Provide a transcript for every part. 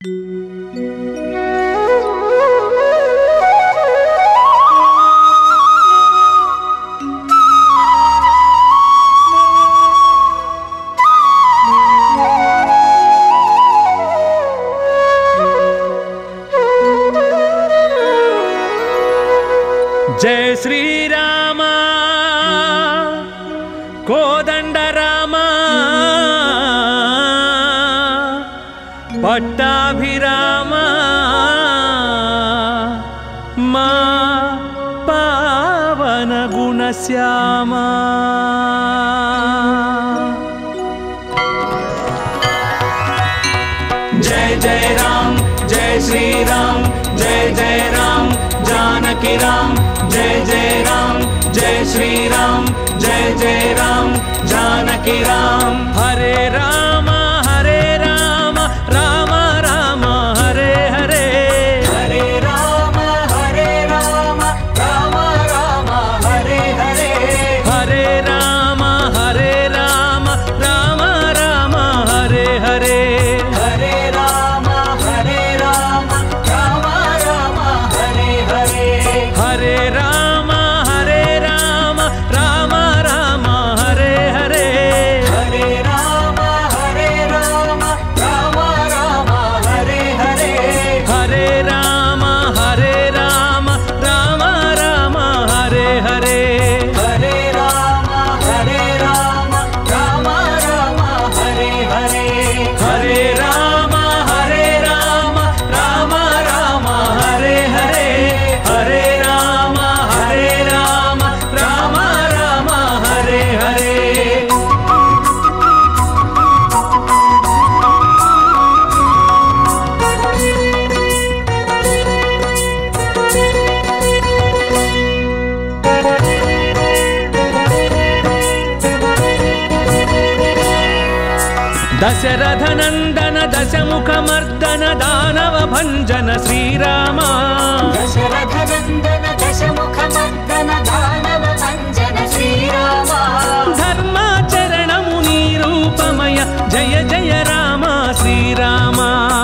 జయ శ్రీరామ కోదండ రామ పట్టాభిరామ మా పావన గుణశ్యామ जय जय राम जय श्री राम जय जय राम जानकी राम जय जय राम जय श्री राम जय जय राम जानकी राम हरे राम हरे राम राम राम हरे हरे हरे राम हरे राम राम राम हरे हरे हरे राम हरे राम राम राम हरे हरे हरे राम हरे राम राम राम हरे हरे हरे राम हरे राम राम राम हरे हरे हरे राम हरे राम राम राम हरे हरे हरे राम हरे राम राम राम हरे हरे हरे राम हरे राम राम राम हरे हरे हरे राम हरे राम राम राम हरे हरे हरे राम हरे राम राम राम हरे हरे దశరథనందన దశముఖమర్దన దానవ భంజన శ్రీరామ दशरथनन्दन दशमुखमर्दन दानव भञ्जन श्रीराम ధర్మాచరణము నీ రూపమయ జయ జయ రామ శ్రీరామ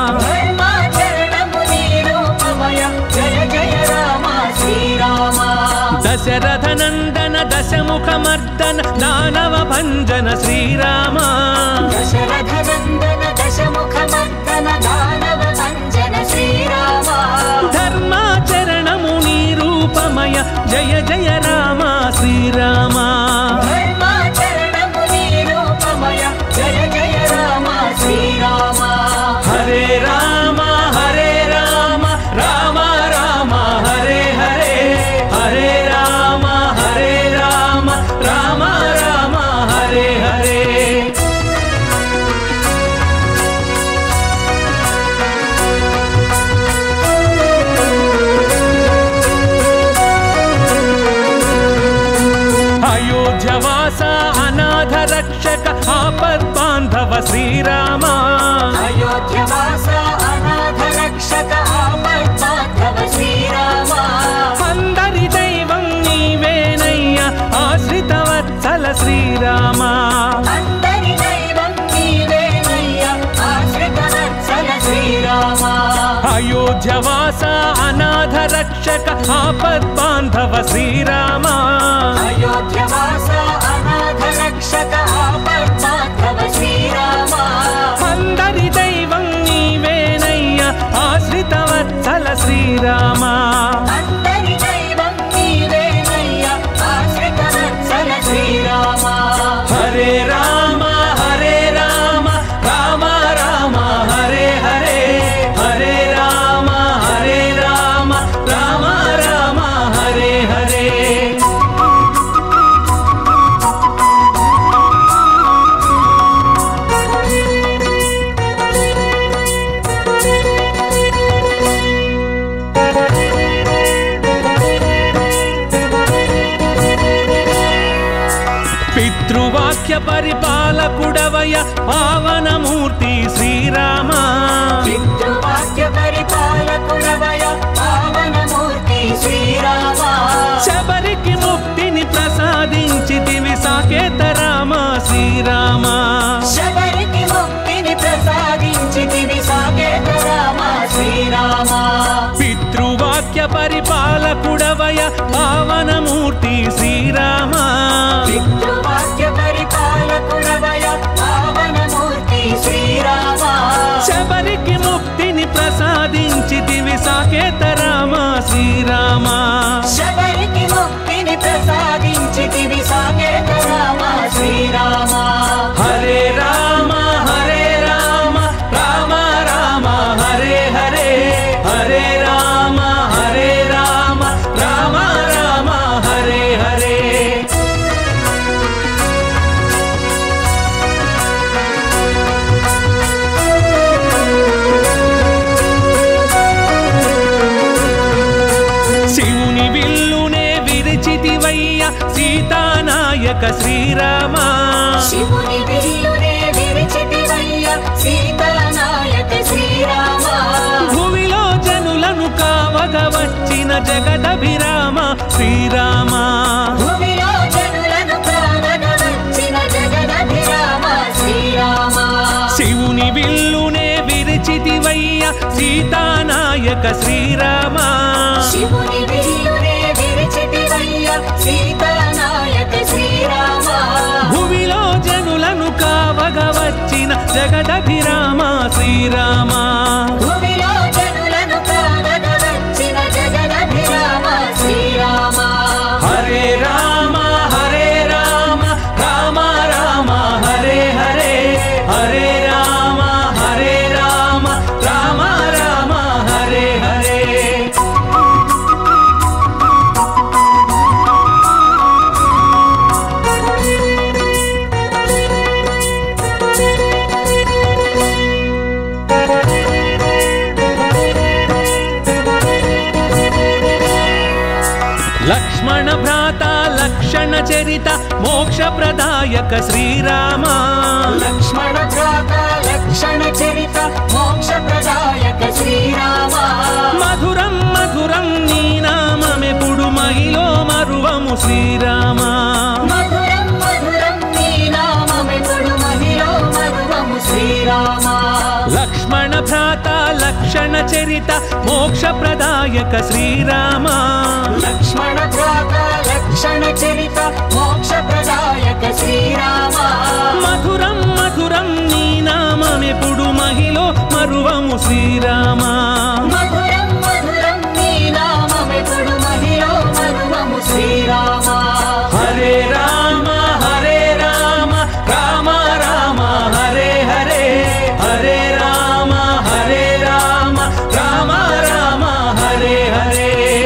धर्माचरणमुनिरूपमय जय जय राम श्रीराम దశరథనందన దశముఖమర్దన దానవ భంజన శ్రీరామ दशरथनन्दन दशमुखमर्दन दानव भञ्जन श्रीराम ధర్మాచరణము నీ రూపమయ జయ జయ రామ శ్రీరామ धर्माचरणमुनिरूपमय जय जय राम श्रीराम హరే రామ హరే రామ రామ రామ హరే హరే హరే రామ హరే రామ రామ రామ హరే హరే అయోధ్యవాస అనాథ రక్షక ఆపద్బాంధవ శ్రీరామ अयोध्यवास अनाथ रक्षक आपद्बान्धव श्रीराम అందరి దైవం నీవేనయ్యా ఆశ్రిత వత్సల శ్రీరామ అందరి దైవం నీవేనయ్య ఆశ్రితవత్సల శ్రీరామ అయోధ్యవాస అనాథ రక్షక ఆపద్బాంధవ శ్రీరామ అయోధ్యవాస అనాథ రక్షక ఆపద్బాంధవ శ్రీరామ అందరి దైవం నీవేనయ్యా ఆశ్రిత వత్సల శ్రీరామ అందరి దైవం నీవేనయ్య ఆశ్రితవత్సల శ్రీరామ హరే రామ హరే రామ రామ రామ హరే హరే హరే రామ హరే రామ రామ రామ హరే హరే పితృవాక్య పరిపాలకుడవయ పావనమూర్తి శ్రీరామ పితృవాక్య పరిపాలకుడవయ పావనమూర్తి శ్రీరామ శబరికి ముక్తిని ప్రసాదించితివి సాకేత రామ శ్రీరామ శబరికి ముక్తిని ప్రసాదించితివి సాకేత రామ పరిపాలకుడవయ పావనమూర్తి శ్రీరామ పితృవాక్య పరిపాలకుడవయ పావనమూర్తి శ్రీరామ శబరికి ముక్తిని ప్రసాదించితివి సాకేత రామ శ్రీరామ శబరికి ముక్తిని ప్రసాదించితివి సాకేత రామ శ్రీరామ హరే రామ హరే రామ రామ రామ హరే హరే హరే రామ హరే రామ రామ రామ హరే హరే శివుని విల్లునే విరిచితివయ్య సీతానాయక శ్రీరామ శివుని విల్లునే విరిచితివయ్య సీతానాయక శ్రీరామ భువిలో జనులను కావగ వచ్చిన జగదభిరామ శ్రీరామ భూమిలో జనులను కావగ వచ్చిన జగదభిరామ శ్రీరామ శివుని విల్లునే విరిచితివయ్య సీతానాయక శ్రీరామ శివుని విల్లునే విరిచితివయ్య సీతానాయక శ్రీరామ భువిలో జనులను కావగ వచ్చిన జగదభిరామ శ్రీరామ భూమిలో జనులను కావగ వచ్చిన జగదభిరామ శ్రీరామ హరే రామ హరే రామ రామ రామ హరే హరే హరే రామ హరే రామ రామ రామ హరే హరే లక్ష్మణ భ్రాత లక్షణ చరిత మోక్ష ప్రదాయక శ్రీరామ లక్ష్మణ భ్రాత లక్షణ చరిత మోక్ష ప్రదాయక శ్రీరామ మధురం మధురం నీ నామమెప్పుడు మహిలో మరువము శ్రీరామ మధురం మధురం నీ నామమెప్పుడు మహిలో మధురము శ్రీరామ లక్ష్మణ భ్రాత లక్షణ చరిత మోక్ష ప్రదాయక శ్రీరామ లక్ష్మణ భ్రాత లక్షణ చరిత మోక్ష ప్రదాయక శ్రీరామ మధురం మధురం నీ నామమెప్పుడు మహిలో మరువము శ్రీరామ మధురం మధురం నీ నామమెప్పుడు మహిలో మధురము శ్రీరామ హరే రామ హరే రామ రామ రామ హరే హరే హరే రామ హరే రామ రామ రామ హరే హరే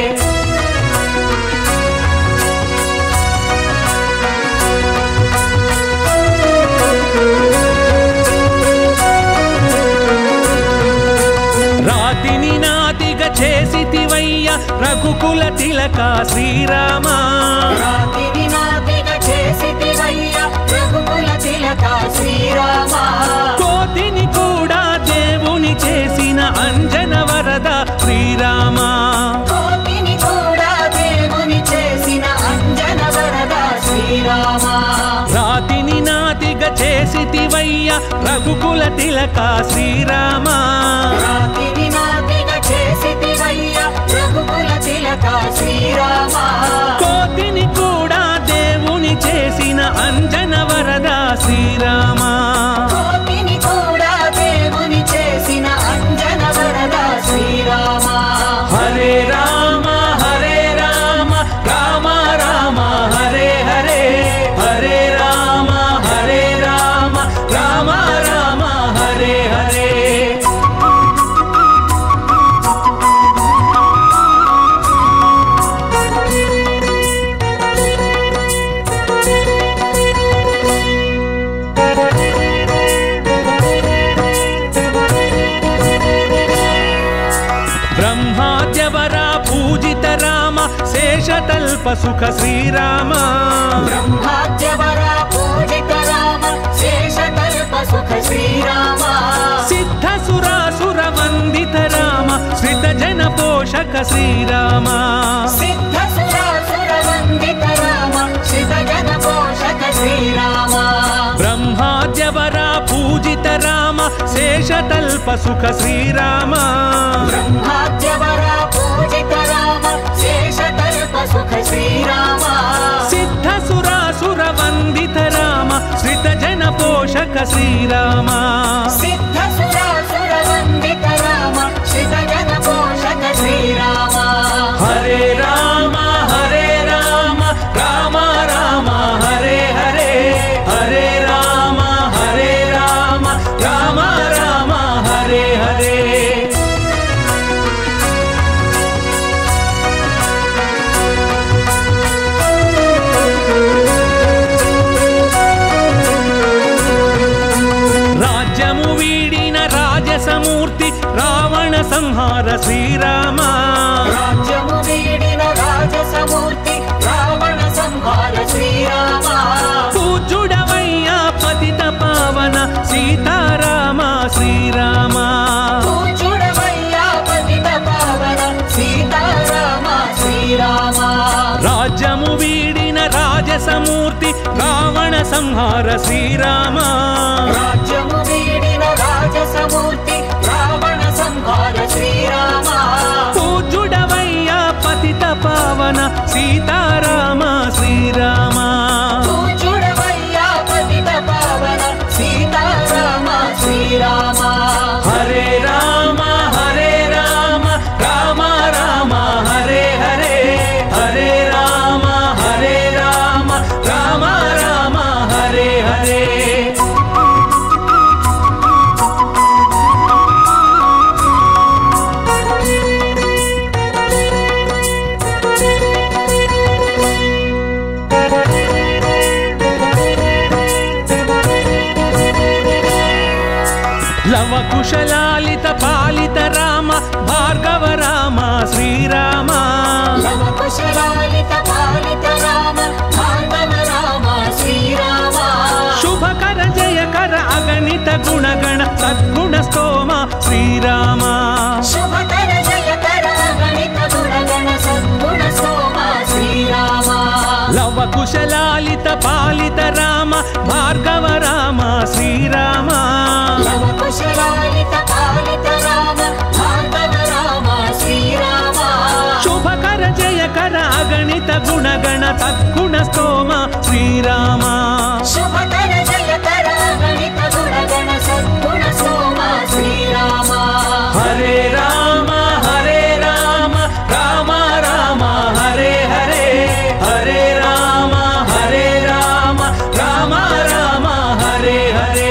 రాతిని నాతిగా చేసితివయ్య రఘుకుల తిలక శ్రీరామ రాతిని నాతిగ చేసితివయ్య రఘుకుల తిలక శ్రీరామ కోతిని కూడా దేవుని చేసిన అంజన వరద శ్రీరామ కోటిని కూడా దేవుని చేసిన అంజన వరద శ్రీరామ రాతిని నాతిగా చేసితివయ్య రఘుకుల తిలక శ్రీరామ రాతిని నాతిగ చేసితివయ్య రఘుకుల తిలక శ్రీరామ కోతిని కూడా దేవుని చేసిన అంజన వరద శ్రీరామ కోటిని కూడా దేవుని చేసిన అంజన వరద శ్రీరామ హరే రామ హరే రామ రామ రామ హరే హరే హరే రామ హరే రామ రామ రామ హరే హరే బ్రహ్మాద్యవర పూజిత రామ శేషతల్ప సుఖ శ్రీరామ బ్రహ్మాద్యవర పూజిత రామ శేషకల్ప సుఖ శ్రీరామ సిద్ధ సురాసుర వందిత రామ శ్రిత జన పోషక శ్రీరామ సిద్ధ సురాసుర వందిత రామ శిత జన పోషక శ్రీరామ బ్రహ్మాద్యవర పూజిత రామ శేషతల్ప సుఖ శ్రీరామ బ్రహ్మాద్యవర పూజిత రామ పోషక శ్రీరామ సిద్ధ సురాసుర వందిత రామ శిత జన పోషక శ్రీరామ హరే రామ హరే రామ రామ రామ హరే హరే హరే రామ హరే రామ రామ రామ హరే హరే రాజ్యము వీడిన రాజసమూర్తి రావణ సంహార శ్రీరామ రాజ్యము వీడిన రాజసమూర్తి రావణ సంహార శ్రీరామ పూజుడవయ్యా పతిత పావన సీతారామ శ్రీరామ పూజుడవయ్యా పతిత పావన సీతారామ శ్రీరామ రాజ్యము వీడిన రాజసమూర్తి రావణ సంహార శ్రీరామ రాజ్యము వీడిన రాజసమూర్తి రావణ సంహార శ్రీరామ పూజుడవయ్యా పతిత పావన సీతారామ శ్రీరామ పూజుడవయ్యా పతిత పావన సీతారామ శ్రీరామ హరే రామ హరే రామ రామ రామ హరే హరే హరే రామ హరే రామ రామ రామ హరే హరే లవ కుశలాలిత పాలిత రామ భార్గవ రామ శ్రీరామ లవ కుశలాలిత పాలిత రామ భార్గవ రామ శ్రీరామ శుభకర జయకర అగణిత గుణగణ సద్గుణ స్తోమ శ్రీరామ శుభకర జయకర గణిత గుణగణ సద్గుణ సోమ శ్రీరామ లవ కుశలాలిత పాలిత రామ భార్గవ రామ శ్రీరామ లవ కుశలాలిత పాలిత రామ భార్గవ రామ శ్రీరామ శుభకర జయకర అగణిత గుణగణ సద్గుణ స్తోమ శ్రీరామ శుభకర జయకర గణిత గుణగణ సద్గుణ సోమ శ్రీరామ హరే రామ హరే రామ రామ రామ హరే హరే హరే రామ హరే రామ రామ రామ హరే హరే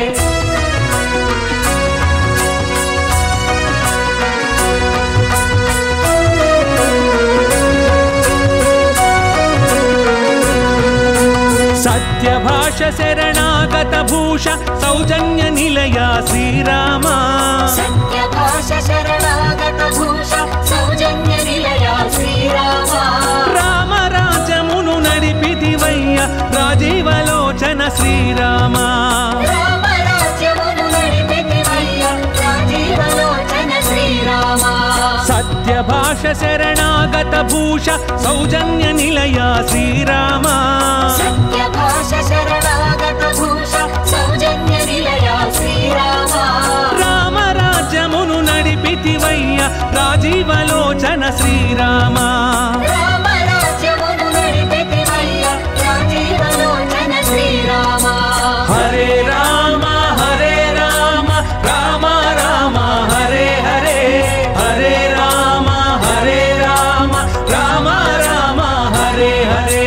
సత్యభాష శరణాగత భూష సౌజన్య నిలయ శ్రీరామ సత్యభాష శరణాగత భూష సౌజన్య నిలయ శ్రీరామ రామ రాజమును నడిపితివయ్య రాజీవలోచన శ్రీరామ రామ రాజ్యమును నడిపితివయ్య రాజీవలోచన శ్రీరామ సత్యభాష శరణాగత భూష సౌజన్య నిలయ శ్రీరామ సత్యభాష శరణాగత భూష సౌజన్య నిలయ శ్రీరామ రామ రాజ్యమును నడిపితివయ్య రాజీవలోచన శ్రీరామ రామ రాజ్యమును నడిపితివయ్య రాజీవలోచన శ్రీరామ హరే రామ హరే రామ రామ రామ హరే హరే హరే రామ హరే రామ రామ రామ హరే హరే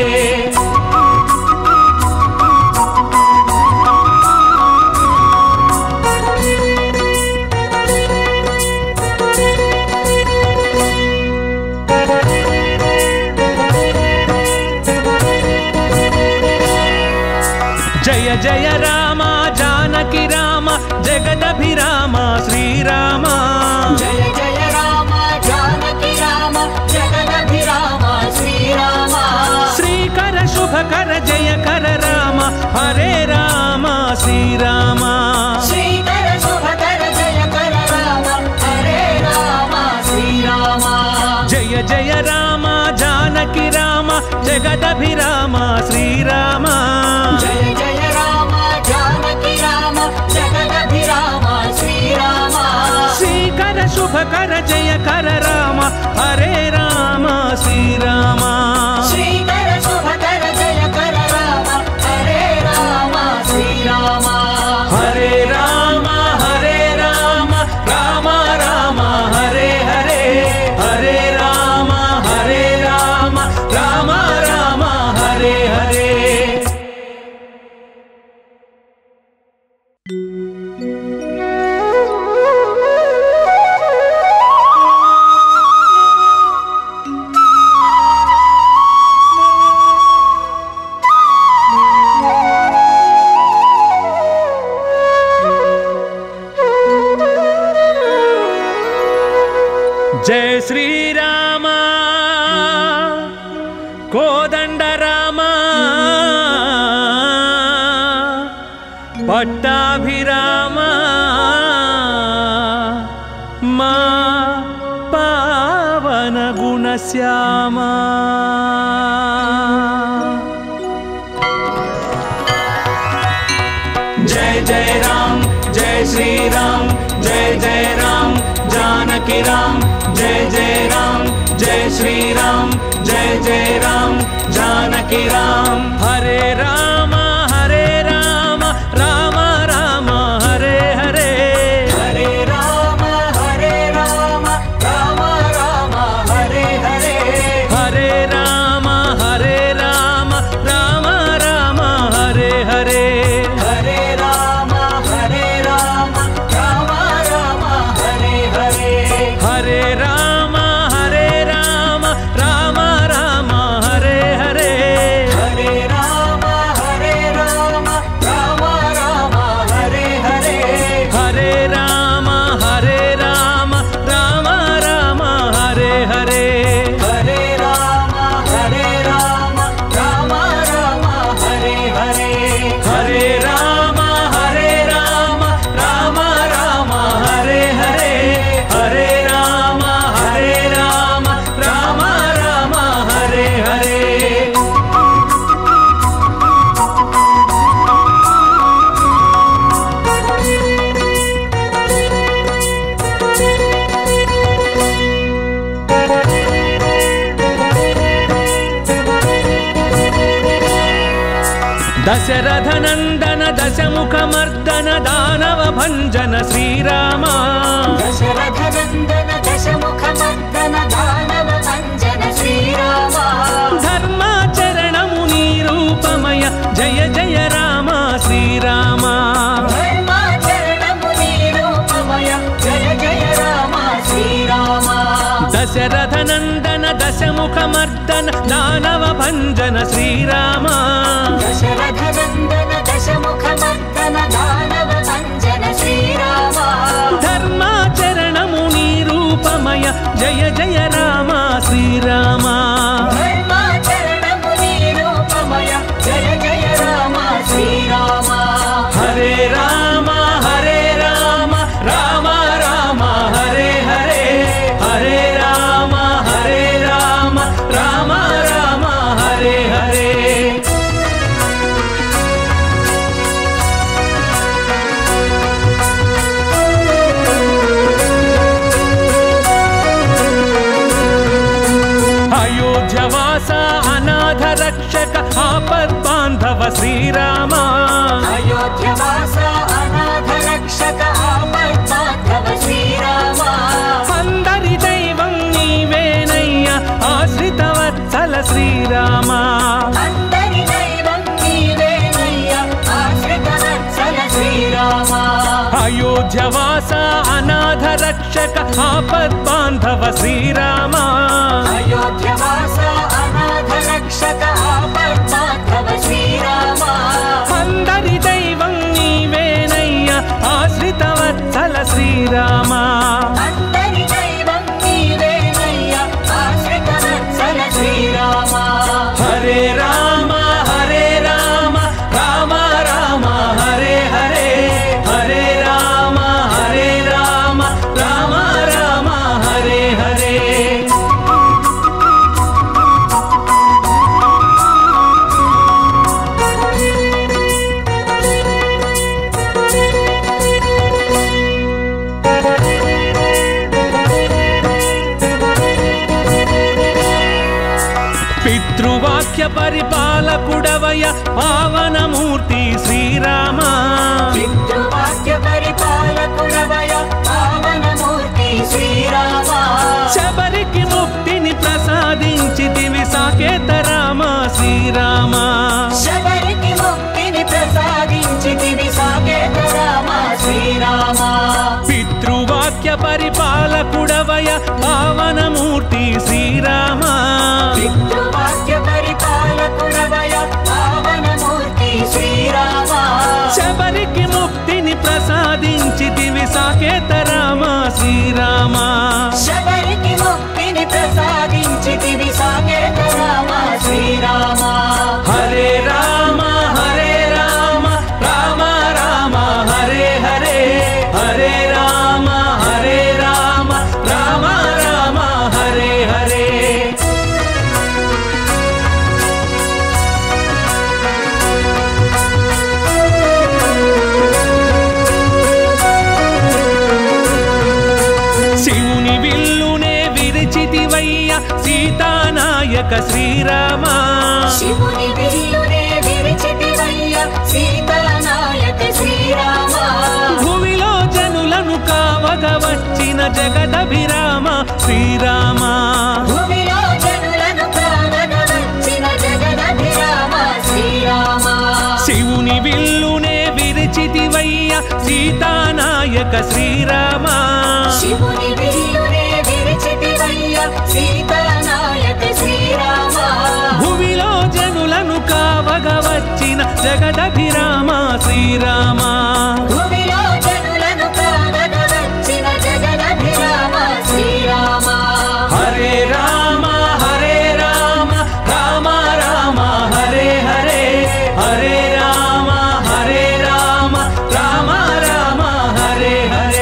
జయ జయ రామ జానకి రామ జగదభిరామ శ్రీరామ జయ జయ రామ జానకి రామ జగదభిరామ శ్రీరామ శ్రీకర శుభకర జయకర రామ హరే రామ శ్రీరామ శ్రీకర శుభకర జయకర రామ హరే రామ శ్రీరామ జయ జయ రామ జానకి రామ జగదభిరామ శ్రీరామ జయ జయ రామ జానకి రామ జగదభిరామ శ్రీరామ శ్రీకర శుభకర జయకర రామ హరే రామ శ్రీరామ శ్రీకర శుభకర జయకర రామ హరే రామ శ్రీరామ జయ శ్రీరామ కోదండ రామ పట్టాభిరామ మా పావన గుణశ్యామా जय जय राम जय श्री राम जय जय राम जानकी राम जय जय राम जय श्री राम जय जय राम जानकी राम हरे राम हरे राम राम राम हरे हरे हरे राम हरे राम राम राम हरे हरे हरे राम हरे राम राम राम हरे हरे हरे राम हरे राम राम राम हरे हरे हरे राम हरे राम राम राम हरे हरे हरे राम हरे राम राम राम हरे हरे हरे राम हरे राम राम राम हरे हरे हरे राम हरे राम राम राम हरे हरे हरे राम हरे राम राम राम हरे हरे हरे राम हरे राम राम राम हरे हरे దశరథనందన దశముఖమర్దన దానవ భంజన శ్రీరామ दशरथनन्दन दशमुखमर्दन दानव भञ्जन श्रीराम ధర్మాచరణము నీ రూపమయ జయ జయ రామ శ్రీరామ धर्माचरणमुनिरूपमय जय जय राम श्रीराम దశరథనందన దశముఖమర్దన దానవ భంజన శ్రీరామ दशरथनन्दन दशमुखमर्दन दानव भञ्जन श्रीराम ధర్మాచరణము నీ రూపమయ జయ జయ రామ శ్రీరామ धर्माचरणमुनिरूपमय जय जय राम श्रीराम హరే రామ హరే రామ రామ రామ హరే హరే హరే రామ హరే రామ రామ రామ హరే హరే అయోధ్యవాస అనాథ రక్షక ఆపద్ బాంధవ శ్రీరామ अयोध्यवास अनाथ रक्षक आपद्बान्धव श्रीराम అందరి దైవం నీవేనయ్య ఆశ్రిత వత్సల శ్రీరామ అందరి దైవం నీవేనయ్య ఆశ్రితవత్సల శ్రీరామ అయోధ్యవాస అనాథ రక్షక ఆపద్ బాంధవ శ్రీరామ అయోధ్యవాస అనాథ రక్షక ఆపద్బాంధవ శ్రీరామ అందరి దైవం నీవేనయ్య ఆశ్రిత వత్సల శ్రీరామ అందరి దైవం నీవేనయ్య ఆశ్రితవత్సల శ్రీరామ హరే రామ హరే రామ రామ రామ హరే హరే హరే రామ హరే రామ రామ రామ హరే హరే పితృవాక్య పరిపాలకుడవయ పావనమూర్తి శ్రీరామ పితృవాక్య పరిపాలకుడవయ పావనమూర్తి శ్రీరామ శబరికి ముక్తిని ప్రసాదించితివి సాకేత రామ శ్రీరామ శబరికి ముక్తిని ప్రసాదించితివి సాకేత రామ శ్రీరామ పితృవాక్య పరిపాలకుడవయ పావనమూర్తి శ్రీరామ పితృవాక్య పరిపాలకుడవయ పావనమూర్తి శ్రీరామ శబరికి ముక్తిని ప్రసాదించితివి సాకేత రామ శ్రీరామ శబరికి విరిచితివయ్య సీతానాయక శ్రీరామ శివుని విల్లునే విరిచితివయ్య సీతానాయక శ్రీరామ భూమిలో జనులను కావగ వచ్చిన జగదభిరామ శ్రీరామ భూమిలో జనులను కావగ వచ్చిన జగదభిరామ శ్రీరామ శివుని విల్లునే విరిచితివయ్య సీతానాయక శ్రీరామ శివుని విల్లునే విరిచితివయ్య సీతానాయక శ్రీరామ భూమిలో జనులను కావగ వచ్చిన జగదభిరామ శ్రీరామ భూమిలో జనులను కావగ వచ్చిన జగదభిరామ శ్రీరామ హరే రామ హరే రామ రామ రామ హరే హరే హరే రామ హరే రామ రామ రామ హరే హరే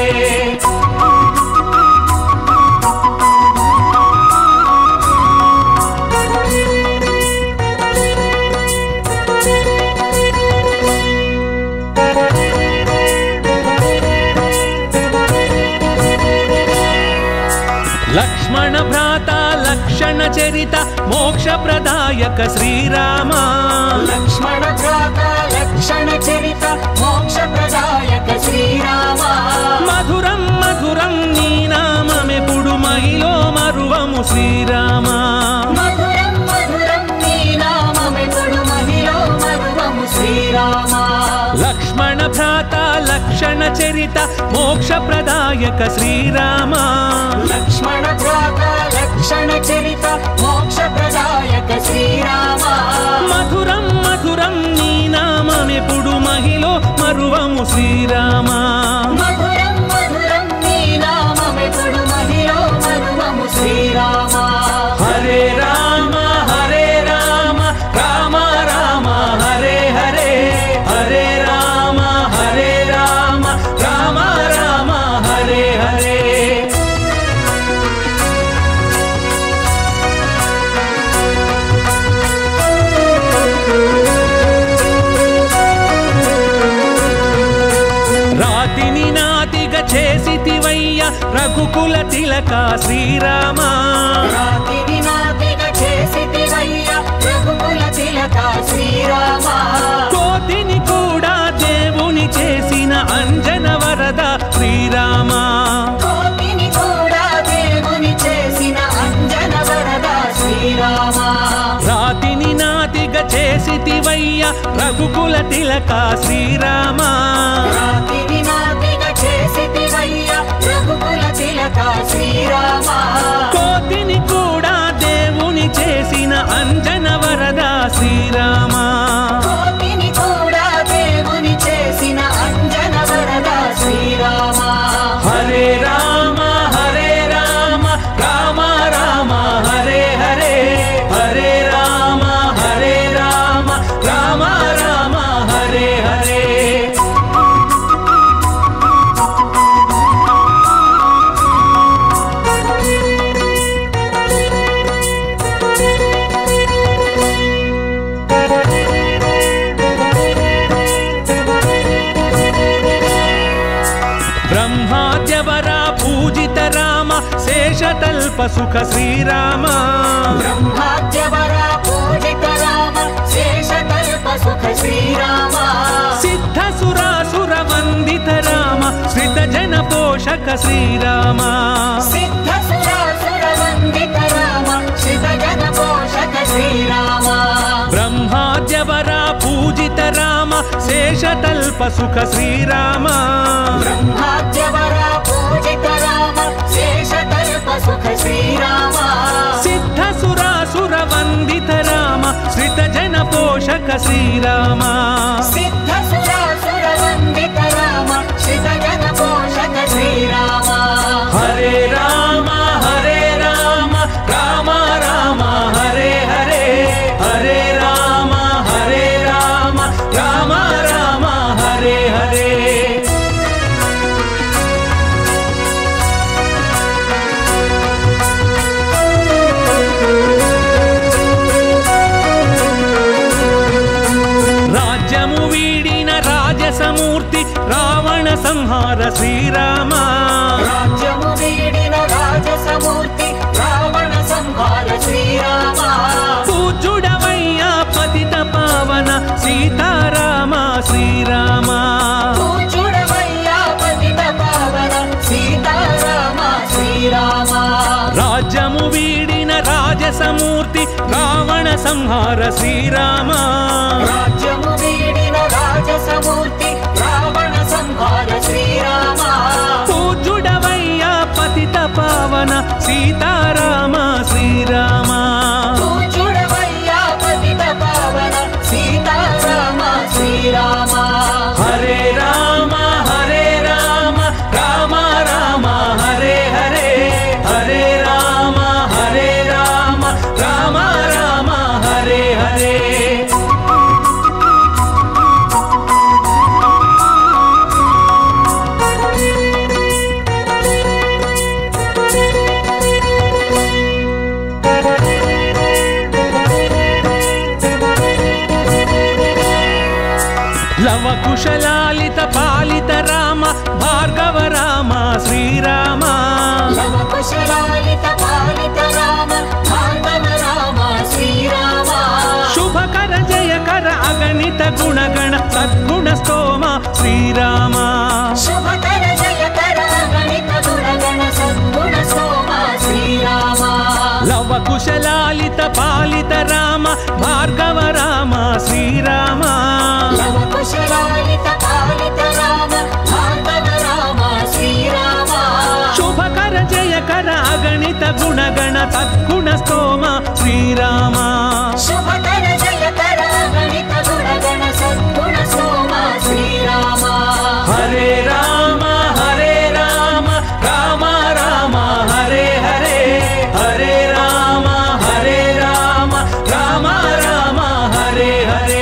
లక్ష్మణ భ్రాత లక్షణ చరిత మోక్ష ప్రదాయక శ్రీరామ లక్ష్మణ భ్రాత లక్షణ చరిత మోక్ష ప్రదాయక శ్రీరామ మధురం మధురం నీ నామమెప్పుడు మహిలో మరువము శ్రీరామ మధురం మధురం నీ నామమెప్పుడు మహిలో మధురము శ్రీరామ లక్ష్మణ భ్రాత లక్షణ చరిత మోక్ష ప్రదాయక శ్రీరామ లక్ష్మణ భ్రాత లక్షణ చరిత మోక్ష ప్రదాయక శ్రీరామ మధురం మధురం నీ నామమెప్పుడు మహిలో మరువము శ్రీరామ మధురం మధురం నీ నామమెప్పుడు మహిలో మధురము శ్రీరామ హరే రామ హరే రామ రామ రామ హరే హరే హరే రామ హరే రామ రామ రామ హరే హరే రాతిని నాతిగా చేసితివయ్య రఘుకుల తిలక శ్రీరామ రాతిని నాతిగ చేసితివయ్య రఘుకుల తిలక శ్రీరామ కోతిని కూడా దేవుని చేసిన అంజన వరద శ్రీరామ కోటిని కూడా దేవుని చేసిన అంజన వరద శ్రీరామ రాతిని నాతిగా చేసితివయ్య రఘుకుల తిలక శ్రీరామ రాతిని నాతిగ చేసితివయ్య రఘుకుల తిలక శ్రీరామ కోతిని కూడా దేవుని చేసిన అంజన వరద శ్రీరామ కోటిని కూడా దేవుని చేసిన అంజన వరద శ్రీరామ హరే రామ హరే రామ రామ రామ హరే హరే హరే రామ హరే రామ రామ రామ హరే హరే బ్రహ్మాద్యవర పూజిత రామ శేషతల్ప సుఖ శ్రీరామ బ్రహ్మాద్యవర పూజిత రామ శేషకల్ప సుఖ శ్రీరామ సిద్ధ సురాసుర వందిత రామ శ్రిత జన పోషక శ్రీరామ సిద్ధ సురాసుర వందిత రామ శివ జన పోషక శ్రీరామ బ్రహ్మాద్యవర పూజిత రామ శేషతల్ప సుఖ శ్రీరామ బ్రహ్మాద్యవర పూజిత రామ శేషకల్ప సుఖ శ్రీరామ సిద్ధ సురాసుర వందిత రామ శ్రిత జన పోషక శ్రీరామ సిద్ధ సురాసుర వందిత రామ శివ జన పోషక శ్రీరామ హరే రామ హరే రామ రామ రామ హరే హరే హరే రామ హరే రామ రామ రామ హరే హరే రాజ్యము వీడిన రాజసమూర్తి రావణ సంహార శ్రీరామ రాజ్యము వీడిన రాజసమూర్తి రావణ రాజసమూర్తి రావణ సంహార శ్రీరామ రాజ్యము వీడిన రాజసమూర్తి రావణ సంహార శ్రీరామ పూజుడవయ్యా పతిత పావన సీతారామ శ్రీరామ చూడవయ్యా పతిత పావన సీతారామ శ్రీరామ హరే రామ హరే రామ రామ రామ హరే హరే హరే రామ హరే రామ రామ రామ హరే హరే లవ కుశలాలిత పాలిత రామ భార్గవ రామ శ్రీరామ లవ కుశలాలిత పాలిత రామ భార్గవ రామ శ్రీరామ శుభకర జయకర అగణిత గుణగణ సద్గుణ స్తోమ శ్రీరామ శుభకర జయకర గణిత గుణగణ సద్గుణ సోమ శ్రీరామ లవ కుశలాలిత పాలిత రామ భార్గవ రామ శ్రీరామ లవ కుశలాలిత పాలిత రామ భార్గవ రామ శ్రీరామ శుభకర జయకర అగణిత గుణగణ సద్గుణ స్తోమ శ్రీరామ శుభకర జయకర గణిత గుణగణ సద్గుణ సోమ శ్రీరామ హరే రామ హరే రామ రామ రామ హరే హరే హరే రామ హరే రామ రామ రామ హరే హరే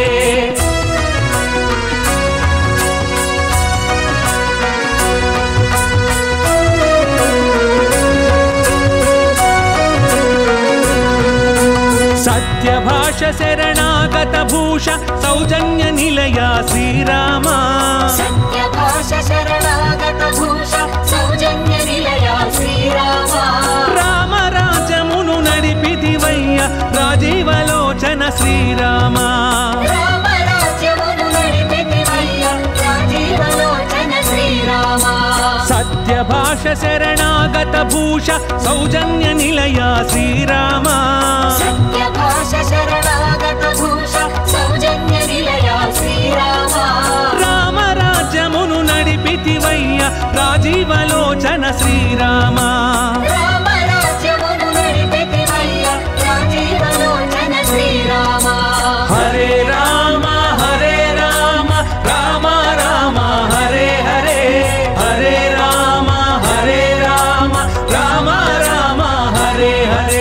సత్యభాష శరణాగత భూష సౌజన్య నిలయ శ్రీరామ సత్యభాష శరణాగత భూష సౌజన్య నిలయ శ్రీరామ రామ రాజమును నడిపితివయ్య రాజీవలోచన శ్రీరామ రామ రాజ్యమును నడిపితివయ్య రాజీవలోచన శ్రీరామ సత్యభాష శరణాగత భూష సౌజన్య నిలయ శ్రీరామ సత్యభాష శరణాగత భూష సౌజన్య నిలయ శ్రీరామ రామ రాజ్యమును నడిపితివయ్య రాజీవలోచన శ్రీరామ రామ రాజ్యమును నడిపితివయ్య రాజీవలోచన శ్రీరామ హరే రామ హరే రామ రామ రామ హరే హరే హరే రామ హరే రామ రామ రామ హరే హరే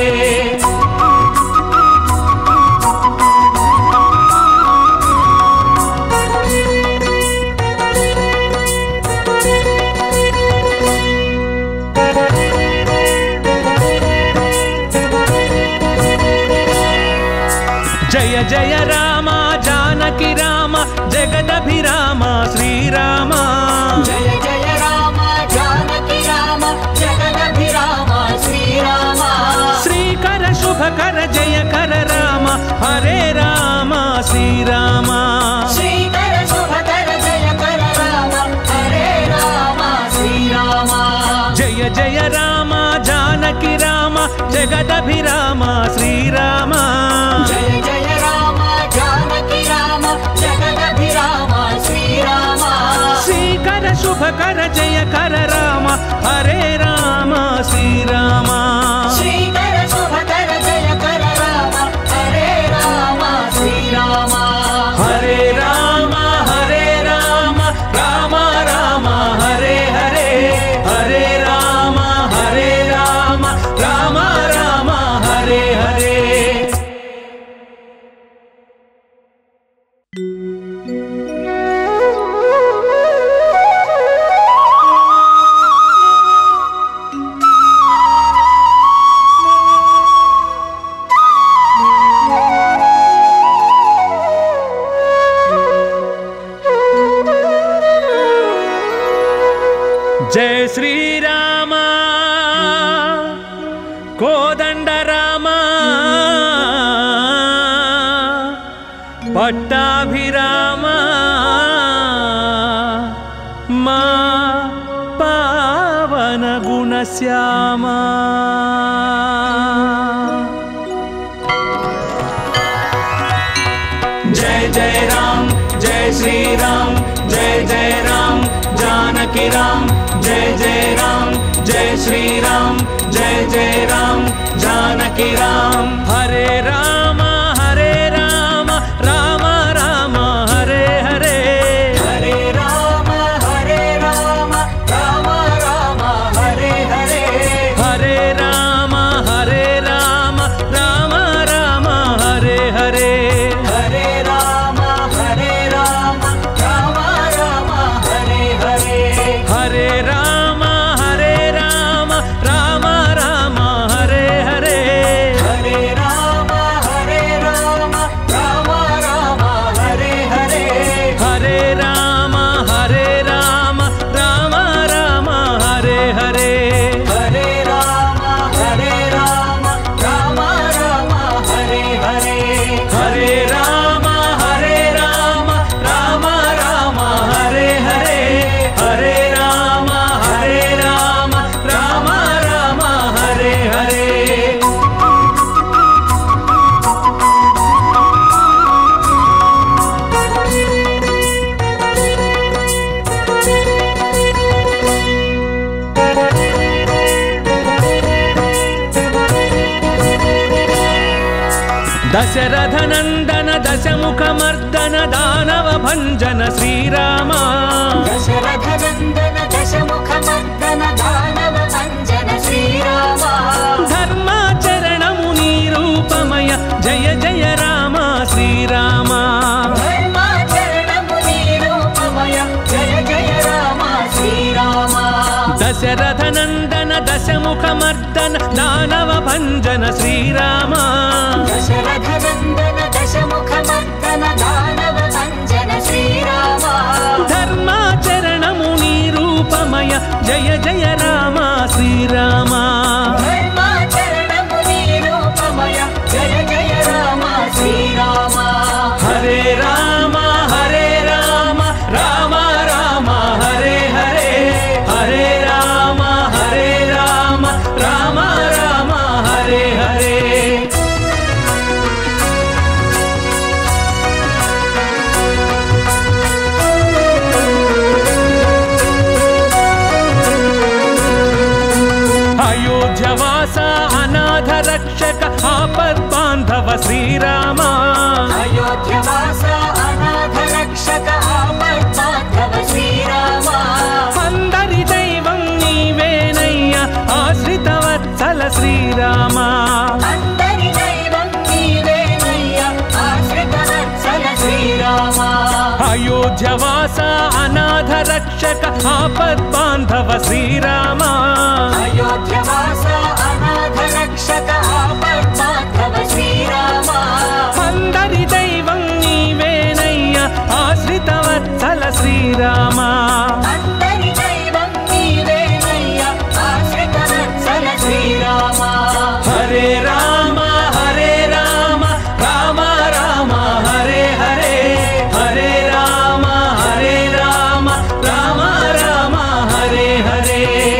జయ జయ రామ జానకి రామ జగదభిరామ శ్రీరామ జయ జయ రామ జానకి రామ జగదభిరామ శ్రీరామ శ్రీకర శుభకర జయకర రామ హరే రామ శ్రీరామ శ్రీకర శుభకర జయకర రామ హరే రామ శ్రీరామ జయ జయ రామ జానకి రామ జగదభిరామ శ్రీరామ జయ జయ రామ జానకి రామ జగదభిరామ శ్రీరామ శ్రీకర శుభకర జయకర రామ హరే రామ శ్రీరామ శ్రీకర శుభకర జయకర రామ హరే రామ శ్రీరామ హరే రామ హరే రామ రామ రామ హరే హరే హరే రామ హరే రామ రామ రామ హరే హరే జయ శ్రీరామ కోదండ రామ పట్టాభిరామ మా పావన గుణశ్యామ राम जय जय राम जय श्री राम जय जय राम जानकी राम हरे राम हरे राम राम राम हरे हरे हरे राम हरे राम राम राम हरे हरे हरे राम हरे राम राम राम हरे हरे हरे राम हरे राम राम राम हरे हरे हरे राम हरे राम राम राम हरे हरे हरे राम हरे राम राम राम हरे हरे हरे राम हरे राम राम राम हरे हरे हरे राम हरे राम राम राम हरे हरे हरे राम हरे राम राम राम हरे हरे हरे राम हरे राम राम राम हरे हरे दशरथनन्दन दशमुखमर्दन दानव भञ्जन श्रीराम दशरथ नन्दन दशमुखमर्दन दानव भञ्जन श्रीराम धर्माचरणमुनिरूपमय जय जय राम श्रीराम धर्माचरणमुनिरूपमय जय जय राम श्रीराम दशरथनन्दन दशमुखमर्दन दानव भञ्जन श्रीराम दशरथ नन्दन दशमुखमर्दन दानव भञ्जन श्रीराम धर्माचरणमुनिरूपमय जय जय राम श्रीराम धर्माचरणमुनिरूपमय जय जय राम श्रीराम हरे राम हरे राम राम राम हरे हरे हरे राम हरे राम राम राम हरे हरे अयोध्यवास अनाथ रक्षक आपद्बान्धव श्रीराम अयोध्यवास अनाथ रक्षक आपद्बान्धव श्रीराम అందరి దైవం నీవేనయ్య ఆశ్రితవత్సల శ్రీరామ అందరి దైవం నీవేనయ్య ఆశ్రితవత్సల శ్రీరామ అయోధ్యవాస అనాథ రక్షక ఆపద్బాంధవ శ్రీరామ అయోధ్యవాస అనాథ రక్షక ఆపద్బాంధవ శ్రీరామ అందరి దైవం నీవేనయ్య ఆశ్రితవత్సల శ్రీరామ అందరి దైవం నీవేనయ్య ఆశ్రితవత్సల శ్రీరామ హరే రామ హరే రామ రామ రామ హరే హరే హరే రామ హరే రామ రామ రామ హరే హరే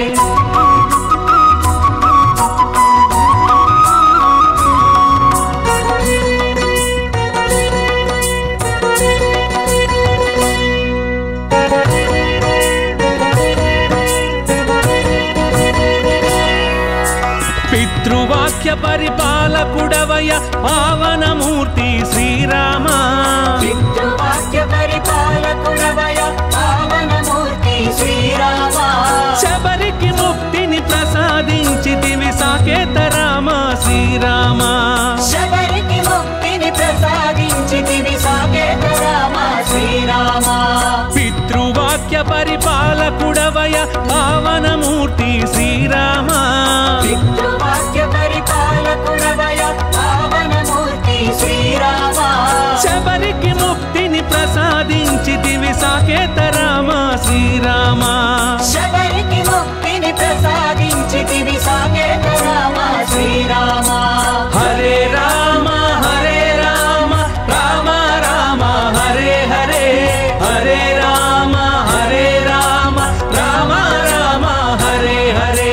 పితృవాక్య పరిపాలకుడవయ పావనమూర్తి శ్రీరామ పితృవాక్య పరిపాలకుడవయ పావనమూర్తి శ్రీరామ శబరికి ముక్తిని ప్రసాదించితివి సాకేత రామ శ్రీరామ శబరికి ముక్తిని ప్రసాదించితివి సాకేత రామ శ్రీరామ పితృవాక్య పరిపాలకుడవయ పావనమూర్తి శ్రీరామ పితృవాక్య పరిపాలకుడవయ పావనమూర్తి శ్రీరామ శబరికి ముక్తిని ప్రసాదించితివి సాకేత రామ శ్రీరామ శబరికి ముక్తిని ప్రసాదించితివి సాకేత రామ శ్రీరామ హరే రామ హరే రామ రామ రామ హరే హరే హరే రామ హరే రామ రామ రామ హరే హరే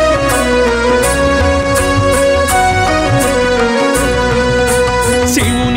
శివుని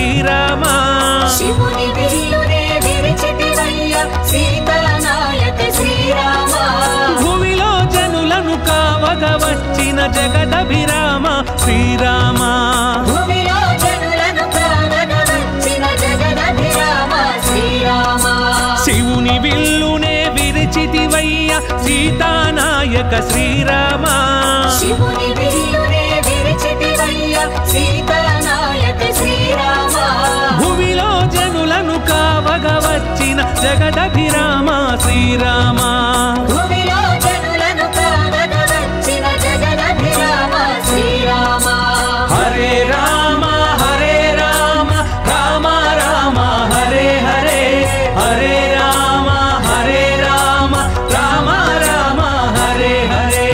శ్రీరామ శివుని విల్లునే విరిచితివయ్య సీతానాయక శ్రీరామ భూమిలో జనులను కావగ వచ్చిన జగదభిరామ శ్రీరామ భూమిలో జనులను కావగ వచ్చిన జగదభిరామ శ్రీరామ శివుని విల్లునే విరిచితివయ్య సీతానాయక శ్రీరామ శివుని విల్లునే విరిచితివయ్య సీతానాయక శ్రీరామ భూమిలో జనులను కావగ వచ్చిన జగదభిరామ శ్రీరామ భూమిలో జనులను కావగ వచ్చిన జగదభిరామ శ్రీరామ హరే రామ హరే రామ రామ రామ హరే హరే హరే రామ హరే రామ రామ రామ హరే హరే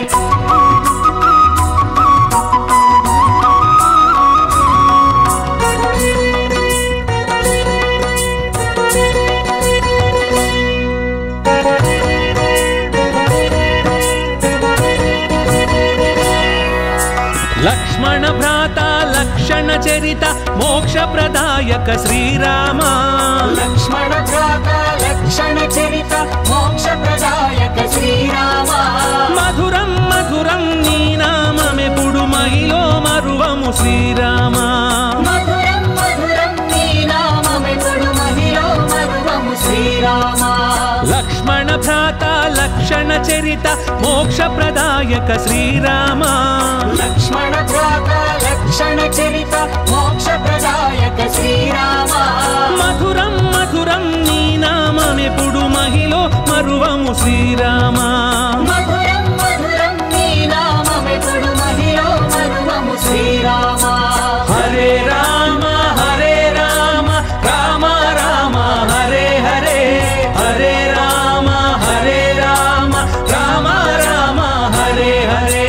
లక్ష్మణ భ్రాత లక్షణ చరిత మోక్ష ప్రదాయక శ్రీరామ లక్ష్మణ భ్రాత లక్షణ చరిత మోక్ష ప్రదాయక శ్రీరామ మధురం మధురం నీ నామమెప్పుడు మహిలో మరువము శ్రీరామ మధురం మధురం నీ నామమెప్పుడు మహిలో మరువము శ్రీరామ లక్ష్మణ భ్రాత లక్షణ చరిత మోక్ష ప్రదాయక శ్రీరామ లక్ష్మణ భ్రాత లక్షణ చరిత మోక్ష ప్రదాయక శ్రీరామ మధురం మధురం నీ నామమెప్పుడు మహిలో మరువము శ్రీరామ మధురం మధురం నీ నామమెప్పుడు మహిలో మరువము శ్రీరామ హరే రామ హరే రామ రామ రామ హరే హరే హరే రామ హరే రామ రామ రామ హరే హరే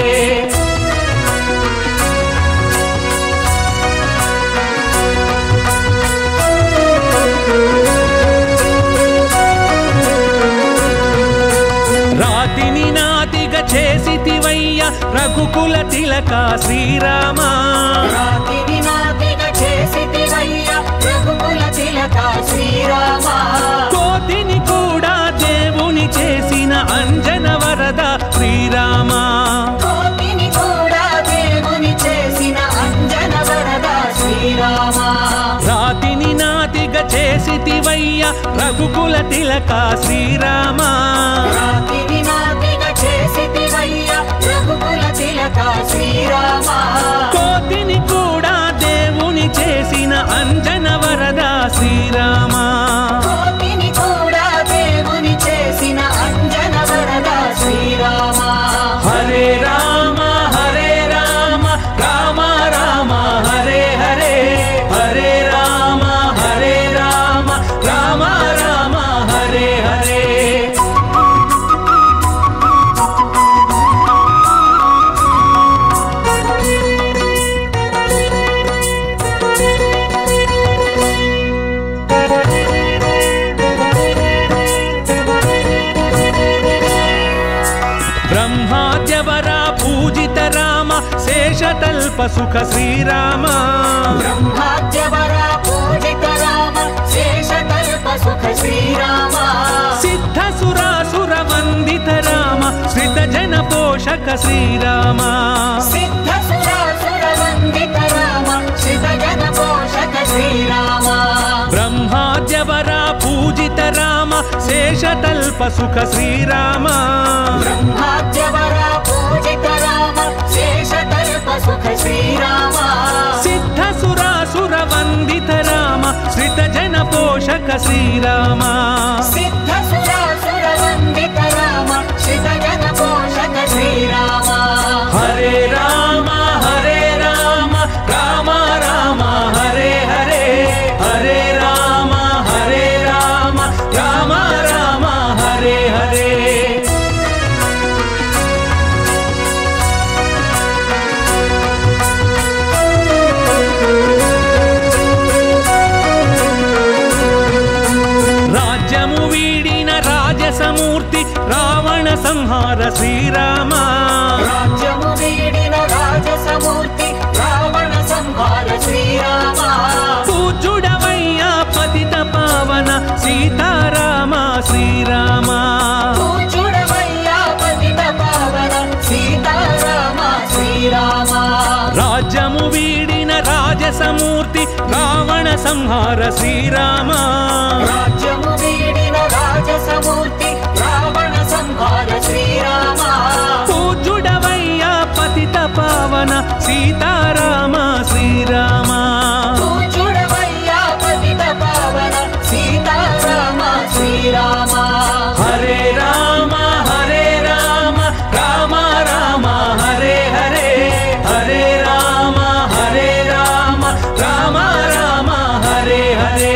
రాతిని నాతిగా చేసితివయ్య రఘుకుల తిలక శ్రీరామ రాతిని నాతిగ చేసితివయ్య రఘుకుల తిలక శ్రీరామ కోతిని కూడా దేవుని చేసిన అంజన వరద శ్రీరామ కోటిని కూడా దేవుని చేసిన అంజన వరద శ్రీరామ రాతిని నాతిగా చేసితివయ్య రఘుకుల తిలక శ్రీరామ రాతిని నాతిగ చేసితివయ్య రఘుకుల తిలక శ్రీరామ కోతిని కూడా దేవుని చేసిన అంజన వరద శ్రీరామ కోటిని కూడా దేవుని చేసిన అంజన వరద శ్రీరామ హరే రామ హరే రామ రామ రామ హరే హరే హరే రామ హరే రామ రామ రామ హరే హరే బ్రహ్మాద్యవర పూజిత రామ శేషతల్ప సుఖ శ్రీరామ బ్రహ్మాద్యవర పూజిత రామ శేషకల్ప సుఖ శ్రీరామ సిద్ధ సురాసుర వందిత రామ శ్రిత జన పోషక శ్రీరామ సిద్ధ సురాసుర వందిత రామ శివ జన పోషక శ్రీరామ బ్రహ్మాద్యవర పూజిత రామ శేషతల్ప సుఖ శ్రీరామ బ్రహ్మాద్యవర పూజిత రామ శేషకల్ప సుఖ శ్రీరామ సిద్ధ సురాసుర వందిత రామ శ్రిత జన పోషక శ్రీరామ సిద్ధ సురాసుర వందిత రామ శివ జన పోషక శ్రీరామ హరే రామ హరే రామ రామ రామ హరే హరే హరే రామ హరే రామ రామ రామ హరే హరే రాజ్యము వీడిన రాజసమూర్తి రావణ సంహార శ్రీరామ రాజ్యము వీడిన రాజసమూర్తి రావణ సంహార శ్రీరామ సంహార శ్రీరామ రాజ్యము వీడిన రాజసమూర్తి రావణ సంహార శ్రీరామ పూజుడవయ్యా పతిత పావన సీతారామ శ్రీరామ చూడవయ్యా పతిత పావన సీతారామ శ్రీరామ హరే రామ హరే రామ రామ రామ హరే హరే హరే రామ హరే రామ రామ రామ హరే హరే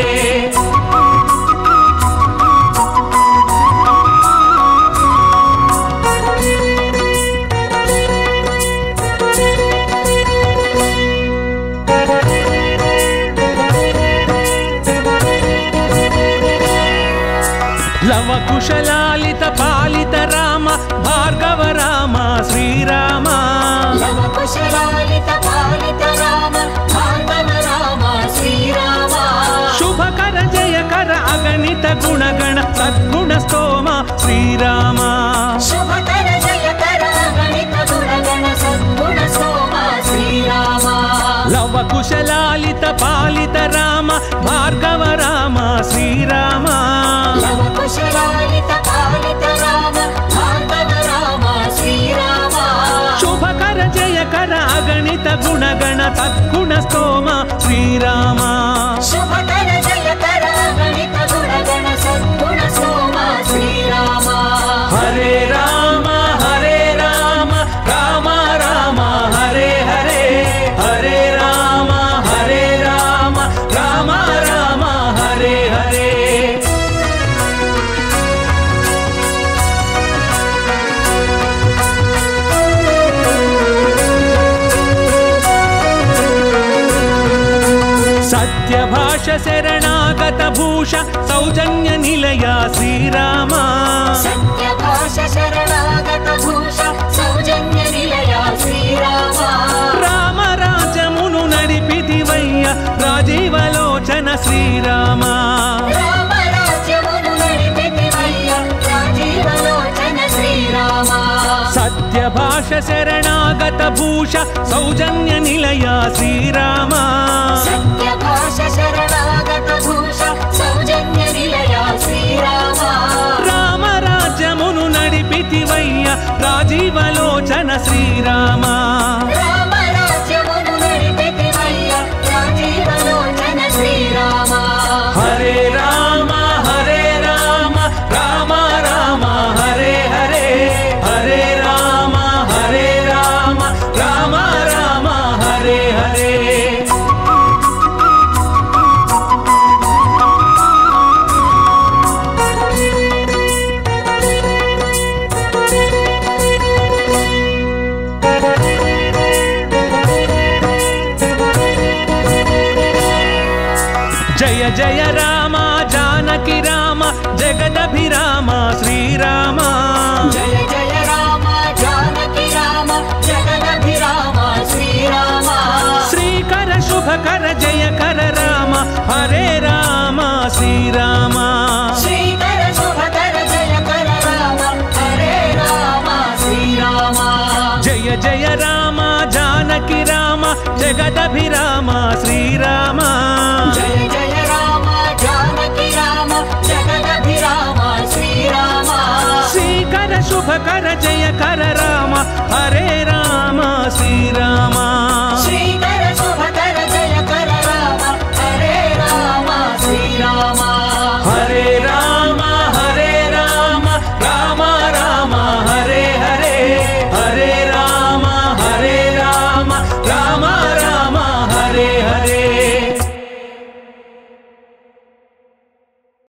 లవ కుశలాలిత పాలిత రామ భార్గవ రామ శ్రీరామ లవ కుశలాలిత పాలిత రామ భార్గవ రామ శ్రీరామ శుభకర జయకర అగణిత గుణగణ సద్గుణ స్తోమ శ్రీరామ శుభకర జయకర గణిత గుణగణ సద్గుణ సోమ శ్రీరామ లవ కుశలాలిత పాలిత రామ భార్గవ రామ శ్రీరామ లవ కుశలాలిత పాలిత రామ భార్గవ రామ శ్రీరామ శుభకర జయకర అగణిత గుణగణ సద్గుణ స్తోమ శ్రీరామ శుభకర జయకర గణిత గుణగణ సద్గుణ సోమ శ్రీరామ హరే రామ హరే రామ రామ రామ హరే హరే హరే రామ హరే రామ రామ రామ హరే హరే సత్యభాష శరణాగత భూష సౌజన్య నిలయ శ్రీరామ సత్యభాష శరణాగత భూష సౌజన్య నిలయ శ్రీరామ రామ రాజమును నడిపితివయ్య రాజీవలోచన శ్రీరామ రామ రాజ్యమును నడిపితివయ్య రాజీవలోచన శ్రీరామ సత్యభాష శరణాగత భూష సౌజన్య నిలయ శ్రీరామ సత్యభాష శరణాగత భూష సౌజన్య నిలయ శ్రీరామ రామ రాజ్యమును నడిపితివయ్య రాజీవలోచన శ్రీరామ రామ రాజ్యమును నడిపితివయ్య రాజీవలోచన శ్రీరామ హరే రామ హరే రామ రామ రామ హరే హరే హరే రామ హరే రామ రామ రామ హరే హరే జయ జయ రామ జానకి రామ జగదభిరామ శ్రీరామ జయ జయ రామ జానకి రామ జగదభిరామ శ్రీరామ శ్రీకర శుభకర జయకర రామ హరే రామ శ్రీరామ శ్రీకర శుభకర జయకర రామ హరే రామ శ్రీరామ జయ జయ రామ జానకి రామ జగదభిరామ